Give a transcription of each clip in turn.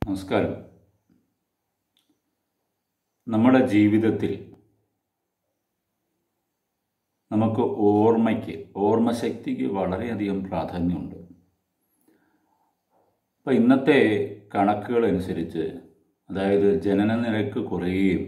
നമസ്കാരം നമ്മുടെ ജീവിതത്തിൽ നമുക്ക് ഓർമ്മയ്ക്ക് ഓർമ്മശക്തിക്ക് വളരെയധികം പ്രാധാന്യമുണ്ട് അപ്പം ഇന്നത്തെ കണക്കുകൾ അനുസരിച്ച് അതായത് ജനന നിരക്ക് കുറയുകയും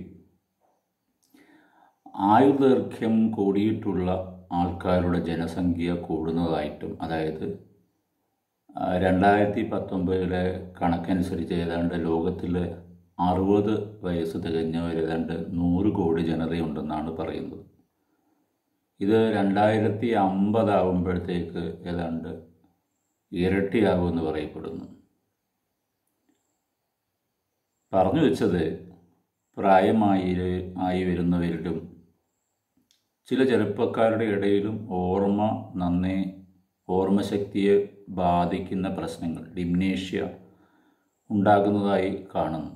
ആയുർദൈർഘ്യം കൂടിയിട്ടുള്ള ആൾക്കാരുടെ ജനസംഖ്യ കൂടുന്നതായിട്ടും അതായത് ആ, രണ്ടായിരത്തി പത്തൊമ്പതിലെ കണക്കനുസരിച്ച് ഏതാണ്ട് ലോകത്തിൽ അറുപത് വയസ്സ് തികഞ്ഞവർ ഏതാണ്ട് നൂറ് കോടി ജനതയുണ്ടെന്നാണ് പറയുന്നത് ഇത് രണ്ടായിരത്തി അമ്പതാകുമ്പോഴത്തേക്ക് ഏതാണ്ട് ഇരട്ടിയാകുമെന്ന് പറയപ്പെടുന്നു പറഞ്ഞു വെച്ചത് പ്രായമായി ആയി വരുന്നവരിലും ചില ചെറുപ്പക്കാരുടെ ഇടയിലും ഓർമ്മ നന്നേ ഓർമ്മശക്തിയെ ബാധിക്കുന്ന പ്രശ്നങ്ങൾ ഡിംനേഷ്യ ഉണ്ടാകുന്നതായി കാണുന്നു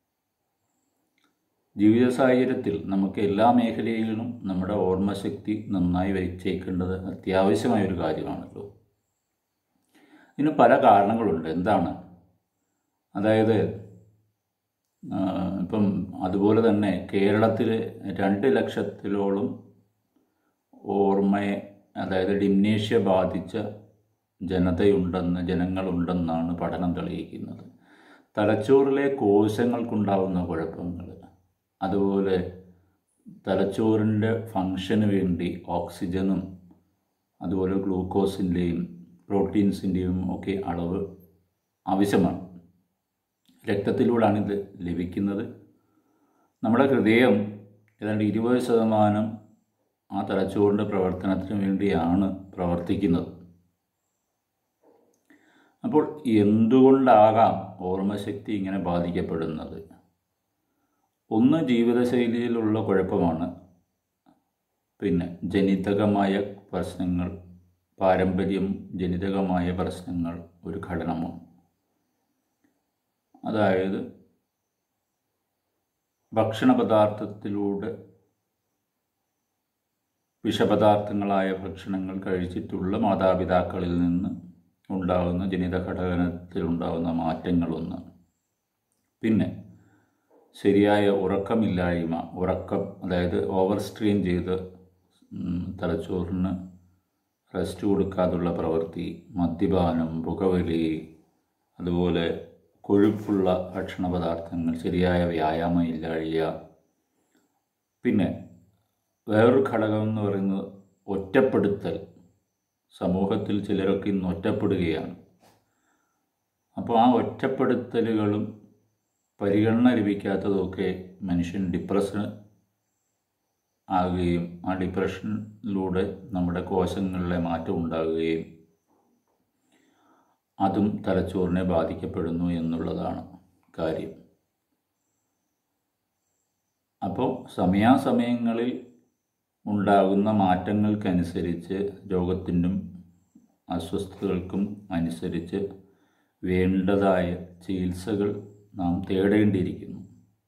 ജീവിത സാഹചര്യത്തിൽ നമുക്ക് എല്ലാ മേഖലയിലും നമ്മുടെ ഓർമ്മശക്തി നന്നായി വെച്ചേക്കേണ്ടത് അത്യാവശ്യമായ ഒരു കാര്യമാണല്ലോ ഇതിന് പല കാരണങ്ങളുണ്ട് എന്താണ് അതായത് ആ, ഇപ്പം അതുപോലെ തന്നെ കേരളത്തിൽ രണ്ട് ലക്ഷത്തിലോളം ഓർമ്മയെ അതായത് ഡിംനേഷ്യ ബാധിച്ച ജനതയുണ്ടെന്ന് ജനങ്ങളുണ്ടെന്നാണ് പഠനം തെളിയിക്കുന്നത് തലച്ചോറിലെ കോശങ്ങൾക്കുണ്ടാവുന്ന കുഴപ്പങ്ങൾ അതുപോലെ തലച്ചോറിൻ്റെ ഫങ്ഷന് വേണ്ടി ഓക്സിജനും അതുപോലെ ഗ്ലൂക്കോസിൻ്റെയും പ്രോട്ടീൻസിൻ്റെയും ഒക്കെ അളവ് ആവശ്യമാണ് രക്തത്തിലൂടെയാണ് ഇത് ലഭിക്കുന്നത് നമ്മുടെ ഹൃദയം ഏതാണ്ട് ഇരുപത് ശതമാനം ആ തലച്ചോറിൻ്റെ പ്രവർത്തനത്തിന് വേണ്ടിയാണ് പ്രവർത്തിക്കുന്നത് അപ്പോൾ എന്തുകൊണ്ടാകാം ഓർമ്മശക്തി ഇങ്ങനെ ബാധിക്കപ്പെടുന്നത് ഒന്ന് ജീവിതശൈലിയിലുള്ള കുഴപ്പമാണ് പിന്നെ ജനിതകമായ പ്രശ്നങ്ങൾ പാരമ്പര്യം ജനിതകമായ പ്രശ്നങ്ങൾ ഒരു ഘടനമാണ് അതായത് ഭക്ഷണ പദാർത്ഥത്തിലൂടെ വിഷപദാർത്ഥങ്ങളായ ഭക്ഷണങ്ങൾ കഴിച്ചിട്ടുള്ള മാതാപിതാക്കളിൽ നിന്ന് ഉണ്ടാകുന്ന ജനിത ഘടകത്തിലുണ്ടാകുന്ന മാറ്റങ്ങളൊന്ന് പിന്നെ ശരിയായ ഉറക്കമില്ലായ്മ ഉറക്കം അതായത് ഓവർ സ്ട്രെയിൻ ചെയ്ത് ഉം, തലച്ചോറിന് റെസ്റ്റ് കൊടുക്കാതുള്ള പ്രവൃത്തി മദ്യപാനം പുകവലി അതുപോലെ കൊഴുപ്പുള്ള ഭക്ഷണ പദാർത്ഥങ്ങൾ ശരിയായ വ്യായാമം ഇല്ലാഴിക പിന്നെ വേറൊരു ഘടകം എന്ന് പറയുന്നത് ഒറ്റപ്പെടുത്തൽ സമൂഹത്തിൽ ചിലരൊക്കെ ഇന്ന് ഒറ്റപ്പെടുകയാണ് അപ്പോൾ ആ ഒറ്റപ്പെടുത്തലുകളും പരിഗണന ലഭിക്കാത്തതൊക്കെ മനുഷ്യൻ ഡിപ്രഷൻ ആകുകയും ആ ഡിപ്രഷനിലൂടെ നമ്മുടെ കോശങ്ങളിലെ മാറ്റം ഉണ്ടാകുകയും അതും തലച്ചോറിനെ ബാധിക്കപ്പെടുന്നു എന്നുള്ളതാണ് കാര്യം അപ്പോൾ സമയാസമയങ്ങളിൽ ഉണ്ടാകുന്ന മാറ്റങ്ങൾക്കനുസരിച്ച് രോഗത്തിനും അസ്വസ്ഥതകൾക്കും അനുസരിച്ച് വേണ്ടതായ ചികിത്സകൾ നാം തേടേണ്ടിയിരിക്കുന്നു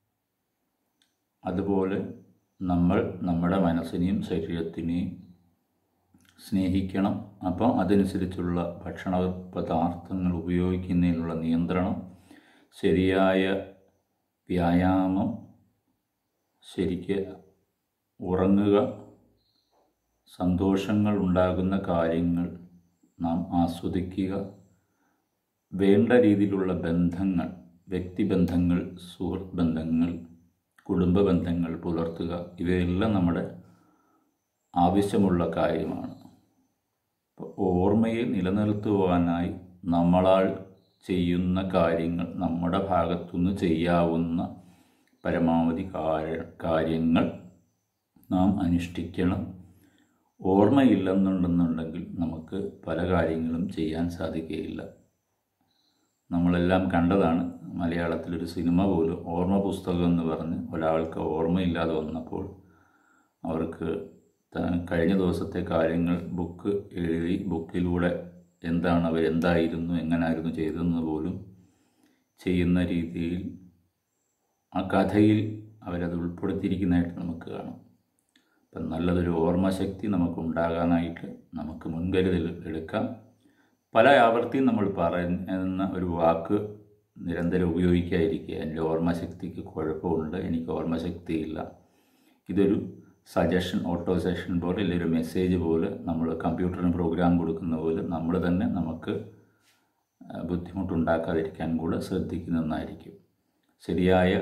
അതുപോലെ നമ്മൾ നമ്മുടെ മനസ്സിനെയും ശരീരത്തിനെയും സ്നേഹിക്കണം അപ്പോൾ അതനുസരിച്ചുള്ള ഭക്ഷണ പദാർത്ഥങ്ങൾ ഉപയോഗിക്കുന്നതിനുള്ള നിയന്ത്രണം ശരിയായ വ്യായാമം ശരിക്ക് ഉറങ്ങുക സന്തോഷങ്ങൾ ഉണ്ടാകുന്ന കാര്യങ്ങൾ നാം ആസ്വദിക്കുക വേണ്ട രീതിയിലുള്ള ബന്ധങ്ങൾ വ്യക്തിബന്ധങ്ങൾ സുഹൃത്ത് ബന്ധങ്ങൾ കുടുംബ ബന്ധങ്ങൾ പുലർത്തുക ഇവയെല്ലാം നമ്മുടെ ആവശ്യമുള്ള കാര്യമാണ് അപ്പോൾ ഓർമ്മയെ നിലനിർത്തുവാനായി നമ്മളാൽ ചെയ്യുന്ന കാര്യങ്ങൾ നമ്മുടെ ഭാഗത്തുനിന്ന് ചെയ്യാവുന്ന പരമാവധി കാര്യ- കാര്യങ്ങൾ നാം അനുഷ്ഠിക്കണം ഓർമ്മയില്ലെന്നുണ്ടെന്നുണ്ടെങ്കിൽ നമുക്ക് പല കാര്യങ്ങളും ചെയ്യാൻ സാധിക്കുകയില്ല നമ്മളെല്ലാം കണ്ടതാണ് മലയാളത്തിലൊരു സിനിമ പോലും ഓർമ്മ പുസ്തകം എന്ന് പറഞ്ഞ് ഒരാൾക്ക് ഓർമ്മയില്ലാതെ വന്നപ്പോൾ അവർക്ക് ത- കഴിഞ്ഞ ദിവസത്തെ കാര്യങ്ങൾ ബുക്ക് എഴുതി ബുക്കിലൂടെ എന്താണ് അവർ എന്തായിരുന്നു എങ്ങനായിരുന്നു ചെയ്തതെന്ന് പോലും ചെയ്യുന്ന രീതിയിൽ ആ കഥയിൽ അവരത് ഉൾപ്പെടുത്തിയിരിക്കുന്നതായിട്ട് നമുക്ക് കാണാം അപ്പം നല്ലതൊരു ഓർമ്മശക്തി നമുക്ക് ഉണ്ടാകാനായിട്ട് നമുക്ക് മുൻകരുതൽ എടുക്കാം പല ആവർത്തിയും നമ്മൾ പറയുന്ന ഒരു വാക്ക് നിരന്തരം ഉപയോഗിക്കാതിരിക്കുക എൻ്റെ ഓർമ്മശക്തിക്ക് കുഴപ്പമുണ്ട് എനിക്ക് ഓർമ്മശക്തിയില്ല ഇതൊരു സജഷൻ ഓട്ടോ സെഷൻ പോലെ അല്ലെങ്കിൽ ഒരു മെസ്സേജ് പോലെ നമ്മൾ കമ്പ്യൂട്ടറിന് പ്രോഗ്രാം കൊടുക്കുന്ന പോലെ നമ്മൾ തന്നെ നമുക്ക് ആ, ബുദ്ധിമുട്ടുണ്ടാക്കാതിരിക്കാൻ കൂടെ ശ്രദ്ധിക്കുന്നതായിരിക്കും ശരിയായ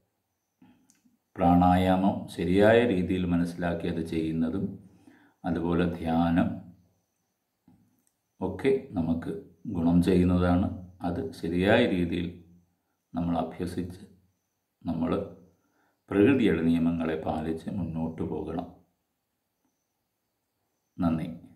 പ്രാണായാമം ശരിയായ രീതിയിൽ മനസ്സിലാക്കി അത് ചെയ്യുന്നതും അതുപോലെ ധ്യാനം ഒക്കെ നമുക്ക് ഗുണം ചെയ്യുന്നതാണ് അത് ശരിയായ രീതിയിൽ നമ്മൾ അഭ്യസിച്ച് നമ്മൾ പ്രകൃതിയുടെ നിയമങ്ങളെ പാലിച്ച് മുന്നോട്ട് പോകണം നന്ദി